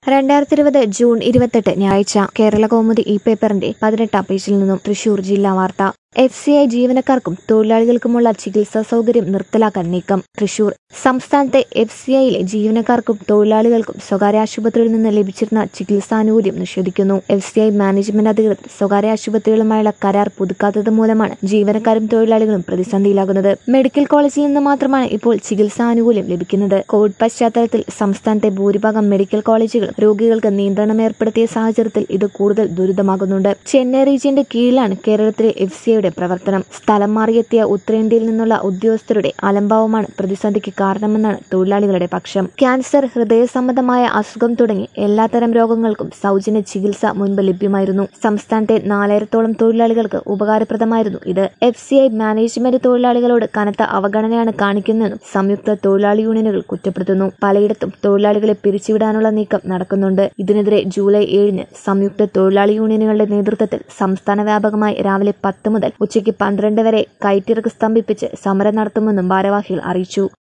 രണ്ടായിരത്തി ഇരുപത് ജൂൺ ഇരുപത്തെട്ട് ഞായറാഴ്ച കേരള കൗമുദി ഈ പേപ്പറിന്റെ പതിനെട്ടാം പേജിൽ നിന്നും തൃശൂർ ജില്ലാ വാർത്ത എഫ് സി ഐ ജീവനക്കാർക്കും തൊഴിലാളികൾക്കുമുള്ള ചികിത്സാ സൗകര്യം നിർത്തലാക്കാൻ നീക്കം തൃശൂർ സംസ്ഥാനത്തെ എഫ് സി ഐയിലെ ജീവനക്കാർക്കും തൊഴിലാളികൾക്കും സ്വകാര്യ ആശുപത്രിയിൽ നിന്ന് ലഭിച്ചിരുന്ന ചികിത്സാനുകൂല്യം നിഷേധിക്കുന്നു എഫ് സി ഐ മാനേജ്മെന്റ് അധികൃതർ സ്വകാര്യ ആശുപത്രികളുമായുള്ള കരാർ പുതുക്കാത്തത് മൂലമാണ് ജീവനക്കാരും തൊഴിലാളികളും പ്രതിസന്ധിയിലാകുന്നത് മെഡിക്കൽ കോളേജിൽ നിന്ന് മാത്രമാണ് ഇപ്പോൾ ചികിത്സാനുകൂല്യം ലഭിക്കുന്നത് കോവിഡ് പശ്ചാത്തലത്തിൽ സംസ്ഥാനത്തെ ഭൂരിഭാഗം മെഡിക്കൽ കോളേജുകളും രോഗികൾക്ക് നിയന്ത്രണം ഏർപ്പെടുത്തിയ സാഹചര്യത്തിൽ ഇത് കൂടുതൽ ദുരിതമാകുന്നുണ്ട് ചെന്നൈ റീജിയന്റെ കീഴിലാണ് കേരളത്തിലെ എഫ് സി ഐയുടെ പ്രവർത്തനം സ്ഥലം മാറിയെത്തിയ ഉത്തരേന്ത്യയിൽ നിന്നുള്ള ഉദ്യോഗസ്ഥരുടെ അലംഭാവമാണ് പ്രതിസന്ധിക്ക് കാരണമെന്നാണ് തൊഴിലാളികളുടെ പക്ഷം ക്യാൻസർ ഹൃദയ സംബന്ധമായ അസുഖം തുടങ്ങി എല്ലാത്തരം രോഗങ്ങൾക്കും സൗജന്യ ചികിത്സ മുൻപ് ലഭ്യമായിരുന്നു സംസ്ഥാനത്തെ നാലായിരത്തോളം തൊഴിലാളികൾക്ക് ഉപകാരപ്രദമായിരുന്നു ഇത് എഫ് സി ഐ മാനേജ്മെന്റ് തൊഴിലാളികളോട് കനത്ത അവഗണനയാണ് കാണിക്കുന്നതെന്നും സംയുക്ത തൊഴിലാളി യൂണിയനുകൾ കുറ്റപ്പെടുത്തുന്നു പലയിടത്തും തൊഴിലാളികളെ പിരിച്ചുവിടാനുള്ള നീക്കം നടക്കുന്നുണ്ട് ഇതിനെതിരെ ജൂലൈ ഏഴിന് സംയുക്ത തൊഴിലാളി യൂണിയനുകളുടെ നേതൃത്വത്തിൽ സംസ്ഥാന വ്യാപകമായി രാവിലെ പത്ത് മുതൽ ഉച്ചയ്ക്ക് പന്ത്രണ്ട് വരെ കയറ്റിറക്ക് സ്തംഭിപ്പിച്ച് സമരം നടത്തുമെന്നും ഭാരവാഹികൾ അറിയിച്ചു